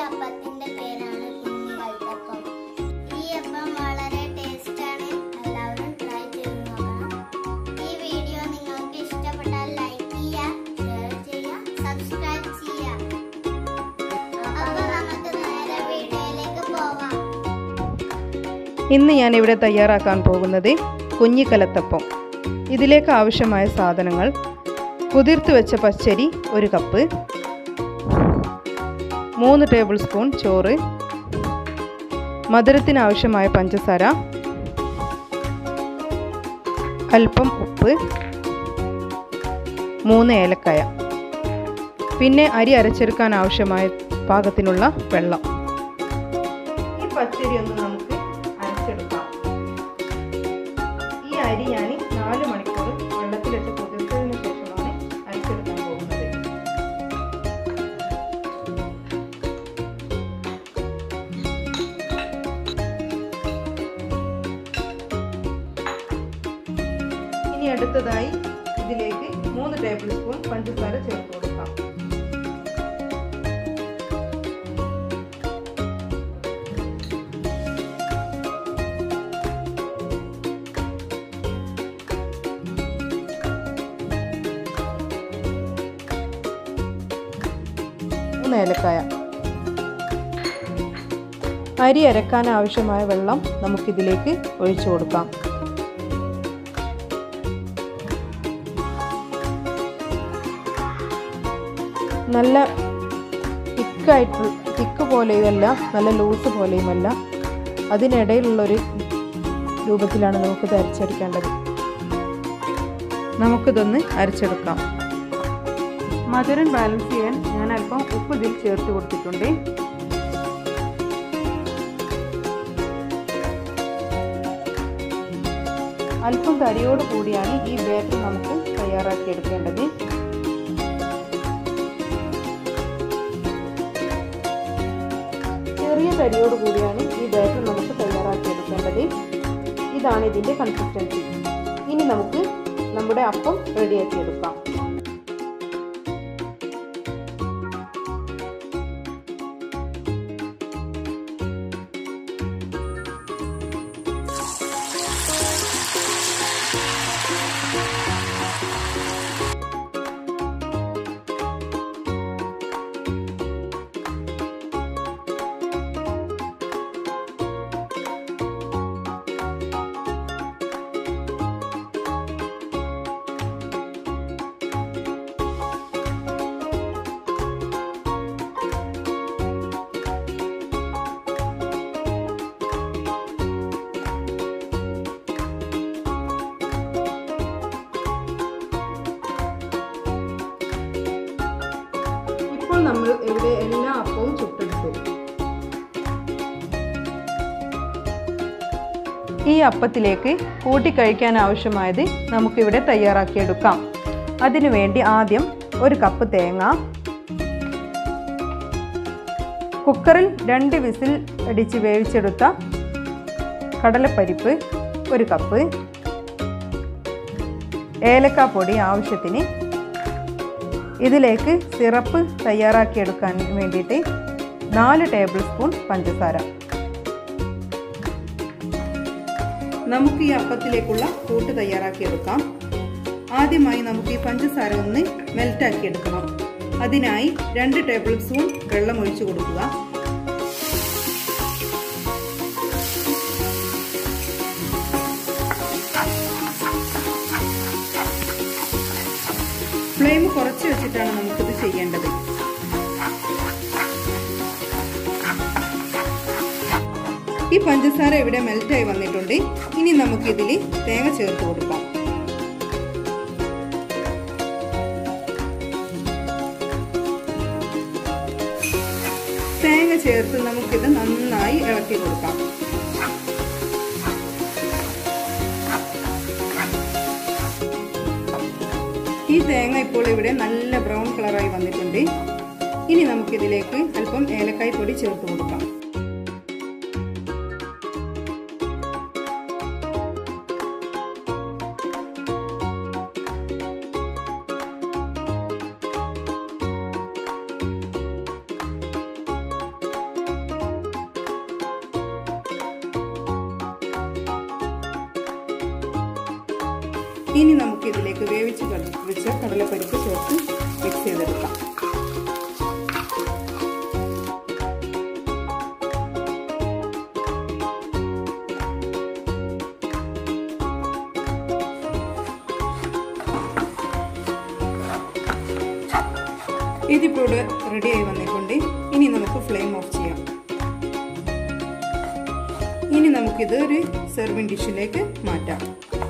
അപ്പത്തിന്റെ പേരാണ് കുഞ്ഞി കൽത്തപ്പം ഈ അപ്പം വളരെ ടേസ്റ്റ് ആണ് എല്ലാവരും ട്രൈ ചെയ്ത് നോക്കണം ഈ വീഡിയോ നിങ്ങൾക്ക് ഇഷ്ടപ്പെട്ടാൽ ലൈക്ക് ചെയ്യുക ഷെയർ ചെയ്യുക സബ്സ്ക്രൈബ് ചെയ്യുക അപ്പൊ നമുക്ക് നേരെ വീഡിയോയിലേക്ക് പോവാം ഇന്ന് ഞാൻ ഇവിടെ തയ്യാറാക്കാൻ പോകുന്നത് കുഞ്ഞിക്കലത്തപ്പം ഇതിലേക്ക് ആവശ്യമായ സാധനങ്ങൾ കുതിർത്ത് വെച്ച പച്ചരി ഒരു കപ്പ് മൂന്ന് ടേബിൾ സ്പൂൺ ചോറ് മധുരത്തിന് ആവശ്യമായ പഞ്ചസാര അല്പം ഉപ്പ് മൂന്ന് ഏലക്കായ പിന്നെ അരി അരച്ചെടുക്കാൻ ആവശ്യമായ പാകത്തിനുള്ള വെള്ളം ഈ പച്ചരി ഒന്ന് നമുക്ക് അരച്ചെടുക്കാം ഈ അരി ഞാൻ നാല് മണിക്കൂർ വെള്ളത്തിലിട്ട് കുതിർത്തതിന് ശേഷമാണ് അരച്ചെടുക്കാൻ പോകുന്നത് ഇനി അടുത്തതായി ഇതിലേക്ക് മൂന്ന് ടേബിൾ സ്പൂൺ പഞ്ചസാര ചേർത്ത് കൊടുക്കാം മൂന്ന് ഏലക്കായ അരി അരക്കാൻ ആവശ്യമായ വെള്ളം നമുക്കിതിലേക്ക് ഒഴിച്ചു കൊടുക്കാം നല്ല തിക്കായിട്ട് തിക്ക് പോലെയുമല്ല നല്ല ലൂസ് പോലെയുമല്ല അതിനിടയിലുള്ളൊരു രൂപത്തിലാണ് നമുക്കിത് അരച്ചെടുക്കേണ്ടത് നമുക്കിതൊന്ന് അരച്ചെടുക്കാം മധുരം ബാലൻസ് ചെയ്യാൻ ഞാൻ അല്പം ഉപ്പ് ഇതിൽ ചേർത്ത് കൊടുത്തിട്ടുണ്ട് അല്പം തരിയോട് കൂടിയാണ് ഈ ബാറ്റർ നമുക്ക് തയ്യാറാക്കി എടുക്കേണ്ടത് ചെറിയ തരിയോട് കൂടിയാണ് ഈ ബാറ്റർ നമുക്ക് തയ്യാറാക്കി എടുക്കേണ്ടത് ഇതാണ് ഇതിൻ്റെ കൺസിസ്റ്റൻസി ഇനി നമുക്ക് നമ്മുടെ അപ്പം റെഡിയാക്കി എടുക്കാം ഇപ്പോൾ നമ്മൾ ഇവിടെ എല്ലാ അപ്പവും ചുട്ടെടുത്തു ഈ അപ്പത്തിലേക്ക് കൂട്ടി കഴിക്കാൻ ആവശ്യമായത് നമുക്കിവിടെ തയ്യാറാക്കിയെടുക്കാം അതിനുവേണ്ടി ആദ്യം ഒരു കപ്പ് തേങ്ങ കുക്കറിൽ രണ്ട് വിസിൽ അടിച്ച് വേവിച്ചെടുത്ത കടലപ്പരിപ്പ് ഒരു കപ്പ് ഏലക്കാപ്പൊടി ആവശ്യത്തിന് ഇതിലേക്ക് സിറപ്പ് തയ്യാറാക്കിയെടുക്കാൻ വേണ്ടിയിട്ട് നാല് ടേബിൾ സ്പൂൺ പഞ്ചസാര നമുക്ക് ഈ അപ്പത്തിലേക്കുള്ള കൂട്ട് തയ്യാറാക്കിയെടുക്കാം ആദ്യമായി നമുക്ക് ഈ പഞ്ചസാര ഒന്ന് മെൽറ്റാക്കി എടുക്കണം അതിനായി രണ്ട് ടേബിൾ സ്പൂൺ വെള്ളം ഒഴിച്ചു കൊടുക്കുക ഫ്ലെയിം കുറച്ച് വെച്ചിട്ടാണ് നമുക്കിത് ചെയ്യേണ്ടത് ഈ പഞ്ചസാര ഇവിടെ മെൽറ്റായി വന്നിട്ടുണ്ട് ഇനി നമുക്കിതിൽ തേങ്ങ ചേർത്ത് കൊടുക്കാം തേങ്ങ ചേർത്ത് നമുക്കിത് നന്നായി ഇളക്കി കൊടുക്കാം ഈ തേങ്ങ ഇപ്പോൾ ഇവിടെ നല്ല ബ്രൗൺ കളറായി വന്നിട്ടുണ്ട് ഇനി നമുക്കിതിലേക്ക് അല്പം ഏലക്കായ് പൊടി ചേർത്ത് കൊടുക്കാം ഇനി നമുക്ക് ഇതിലേക്ക് വേവിച്ച് കട- വെച്ച കടലപ്പരിപ്പ് ചേർത്ത് മിക്സ് ചെയ്തെടുക്കാം ഇതിപ്പോൾ ഇവിടെ റെഡിയായി വന്നിട്ടുണ്ട് ഇനി നമുക്ക് ഫ്ലെയിം ഓഫ് ചെയ്യാം ഇനി നമുക്കിത് ഒരു സെർവിങ് ഡിഷിലേക്ക് മാറ്റാം